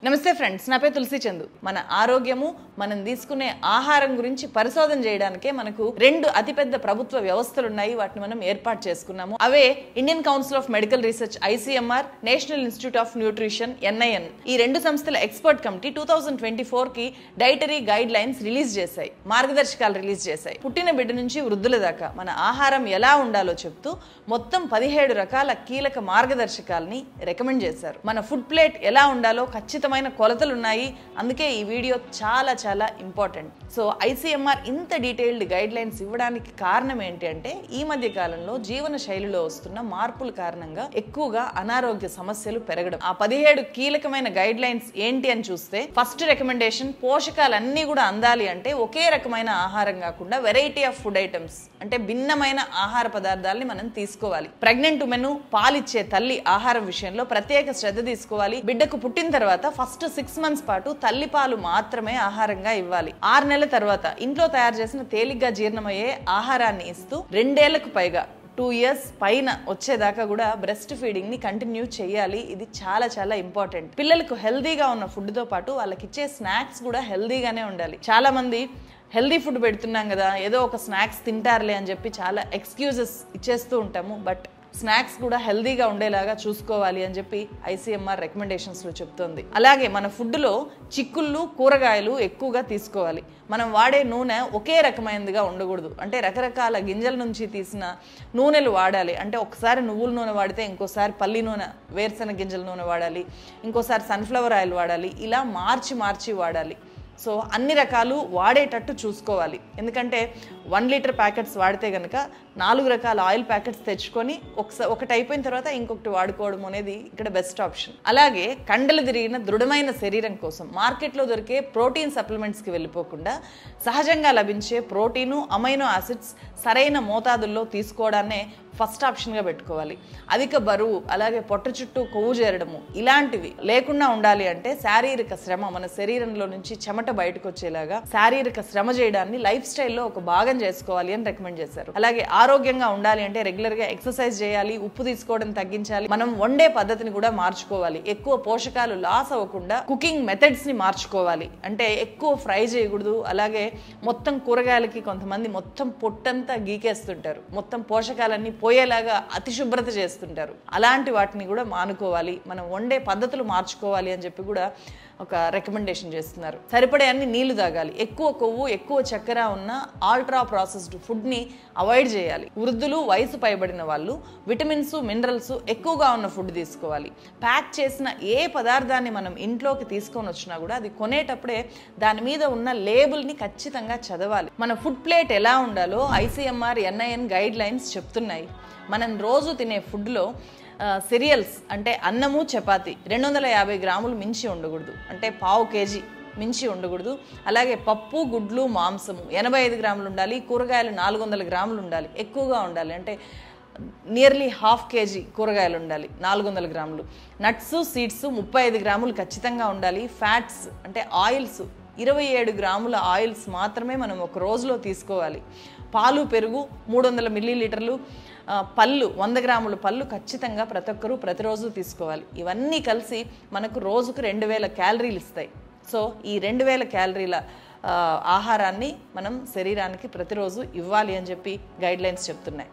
నమస్తే ఫ్రెండ్స్ నా పేరు తులసి చందు మన ఆరోగ్యము మనం తీసుకునే ఆహారం గురించి పరిశోధన చేయడానికే మనకు రెండు అతిపెద్ద ప్రభుత్వ వ్యవస్థలు ఉన్నాయి వాటిని మనం ఏర్పాటు చేసుకున్నాము అవే Indian Council of Medical Research ICMR National Institute of Nutrition NIN ఈ రెండు సంస్థల expert committee two thousand twenty four కి డైటరీ గైడ్ లైన్స్ రిలీజ్ చేశాయి మార్గదర్శకాలు రిలీజ్ చేశాయి పుట్టిన బిడ్డ నుంచి వృద్ధుల దాకా మన ఆహారం ఎలా ఉండాలో చెప్తూ మొత్తం పదిహేడు రకాల కీలక మార్గదర్శకాల్ని రికమెండ్ చేశారు మన ఫుడ్ ప్లేట్ ఎలా ఉండాలో ఖచ్చితమైన కొలతలు ఉన్నాయి అందుకే ఈ వీడియో చాలా చాలా ఇంపార్టెంట్ సో ఐసీఎంఆర్ ఇంత డీటెయిల్డ్ గైడ్ లైన్స్ ఇవ్వడానికి కారణం ఏంటి అంటే ఈ మధ్య కాలంలో జీవన శైలిలో వస్తున్న మార్పుల కారణంగా ఎక్కువగా అనారోగ్య సమస్యలు పెరగడం ఆ పదిహేడు కీలకమైన గైడ్ లైన్స్ ఏంటి అని చూస్తే ఫస్ట్ రికమెండేషన్ పోషకాలన్నీ కూడా అందాలి అంటే ఒకే రకమైన ఆహారం కాకుండా వెరైటీ ఆఫ్ ఫుడ్ ఐటమ్స్ అంటే భిన్నమైన ఆహార పదార్థాలని మనం తీసుకోవాలి ప్రెగ్నెంట్ ఉమెన్ పాలిచ్చే తల్లి ఆహారం విషయంలో ప్రత్యేక శ్రద్ధ తీసుకోవాలి బిడ్డకు పుట్టిన తర్వాత ఫస్ట్ సిక్స్ మంత్స్ పాటు తల్లి పాలు మాత్రమే ఆహారంగా ఇవ్వాలి ఆరు నెలల తర్వాత ఇంట్లో తయారు చేసిన తేలిగ్గా జీర్ణమయ్యే ఆహారాన్ని ఇస్తూ రెండేళ్లకు పైగా టూ ఇయర్స్ పైన వచ్చేదాకా కూడా బ్రెస్ట్ ఫీడింగ్ ని కంటిన్యూ చేయాలి ఇది చాలా చాలా ఇంపార్టెంట్ పిల్లలకు హెల్దీగా ఉన్న ఫుడ్ తో పాటు వాళ్ళకి ఇచ్చే స్నాక్స్ కూడా హెల్దీగానే ఉండాలి చాలా మంది హెల్దీ ఫుడ్ పెడుతున్నాం కదా ఏదో ఒక స్నాక్స్ తింటారులే అని చెప్పి చాలా ఎక్స్క్యూజెస్ ఇచ్చేస్తూ ఉంటాము బట్ స్నాక్స్ కూడా హెల్దీగా ఉండేలాగా చూసుకోవాలి అని చెప్పి ఐసీఎంఆర్ రికమెండేషన్స్లో చెప్తోంది అలాగే మన ఫుడ్లో చిక్కుళ్ళు కూరగాయలు ఎక్కువగా తీసుకోవాలి మనం వాడే నూనె ఒకే రకమైనదిగా ఉండకూడదు అంటే రకరకాల గింజల నుంచి తీసిన నూనెలు వాడాలి అంటే ఒకసారి నువ్వుల నూనె వాడితే ఇంకోసారి పల్లి నూనె వేరుశెనగ గింజల నూనె వాడాలి ఇంకోసారి సన్ఫ్లవర్ ఆయిల్ వాడాలి ఇలా మార్చి మార్చి వాడాలి సో అన్ని రకాలు వాడేటట్టు చూసుకోవాలి ఎందుకంటే వన్ లీటర్ ప్యాకెట్స్ వాడితే కనుక నాలుగు రకాల ఆయిల్ ప్యాకెట్స్ తెచ్చుకొని ఒకసారి ఒకటి అయిపోయిన తర్వాత ఇంకొకటి వాడుకోవడం అనేది ఇక్కడ బెస్ట్ ఆప్షన్ అలాగే కండలు తిరిగిన దృఢమైన శరీరం కోసం మార్కెట్లో దొరికే ప్రోటీన్ సప్లిమెంట్స్కి వెళ్ళిపోకుండా సహజంగా లభించే ప్రోటీను అమైనో యాసిడ్స్ సరైన మోతాదుల్లో తీసుకోవడాన్నే ఫస్ట్ ఆప్షన్గా పెట్టుకోవాలి అధిక బరువు అలాగే పొట్ట చుట్టూ కొవ్వు చేరడము ఇలాంటివి లేకుండా ఉండాలి అంటే శారీరక శ్రమ మన శరీరంలో నుంచి చెమట బయటకు వచ్చేలాగా శారీరక శ్రమ చేయడాన్ని లైఫ్ స్టైల్లో ఒక భాగం చేసుకోవాలి అని రికమెండ్ చేశారు అలాగే ఆరోగ్యంగా ఉండాలి అంటే రెగ్యులర్ గా ఎక్సర్సైజ్ చేయాలి ఉప్పు తీసుకోవడం తగ్గించాలి మనం వండే పద్ధతిని కూడా మార్చుకోవాలి ఎక్కువ పోషకాలు లాస్ అవ్వకుండా కుకింగ్ మెథడ్స్ ని మార్చుకోవాలి అంటే ఎక్కువ ఫ్రై చేయకూడదు అలాగే మొత్తం కూరగాయలకి కొంతమంది మొత్తం పొట్టంతా గీకేస్తుంటారు మొత్తం పోషకాలన్నీ పోయేలాగా అతి శుభ్రత చేస్తుంటారు అలాంటి వాటిని కూడా మానుకోవాలి మనం వండే పద్ధతులు మార్చుకోవాలి అని చెప్పి కూడా ఒక రికమెండేషన్ చేస్తున్నారు సరిపడే అన్ని నీళ్లు తాగాలి ఎక్కువ కొవ్వు ఎక్కువ చక్కెర ఉన్న ఆల్ట్రా ప్రాసెస్డ్ ఫుడ్ని అవాయిడ్ చేయాలి వృద్ధులు వయసు పైబడిన వాళ్ళు విటమిన్స్ మినరల్స్ ఎక్కువగా ఉన్న ఫుడ్ తీసుకోవాలి ప్యాక్ చేసిన ఏ పదార్థాన్ని మనం ఇంట్లోకి తీసుకొని వచ్చినా కూడా అది కొనేటప్పుడే దాని మీద ఉన్న లేబుల్ని ఖచ్చితంగా చదవాలి మన ఫుడ్ ప్లేట్ ఎలా ఉండాలో ఐసీఎంఆర్ ఎన్ఐఎన్ గైడ్ లైన్స్ చెప్తున్నాయి మనం రోజు తినే ఫుడ్లో సిరియల్స్ అంటే అన్నము చపాతి రెండు వందల యాభై గ్రాములు మించి ఉండకూడదు అంటే పావు కేజీ మించి ఉండకూడదు అలాగే పప్పు గుడ్లు మాంసము ఎనభై ఐదు గ్రాములు ఉండాలి కూరగాయలు నాలుగు వందల గ్రాములు ఉండాలి ఎక్కువగా ఉండాలి అంటే నియర్లీ హాఫ్ కేజీ కూరగాయలు ఉండాలి నాలుగు వందల గ్రాములు నట్స్ సీడ్స్ ముప్పై ఐదు గ్రాములు ఖచ్చితంగా ఉండాలి ఫ్యాట్స్ అంటే ఆయిల్స్ ఇరవై ఏడు గ్రాముల ఆయిల్స్ మాత్రమే మనం ఒక రోజులో తీసుకోవాలి పాలు పెరుగు మూడు వందల మిల్లీలీటర్లు పళ్ళు వంద గ్రాముల పళ్ళు ఖచ్చితంగా ప్రతి ఒక్కరూ ప్రతిరోజు తీసుకోవాలి ఇవన్నీ కలిసి మనకు రోజుకు రెండు వేల క్యాలరీలు ఇస్తాయి సో ఈ రెండు వేల క్యాలరీల ఆహారాన్ని మనం శరీరానికి ప్రతిరోజు ఇవ్వాలి అని చెప్పి గైడ్ లైన్స్ చెప్తున్నాయి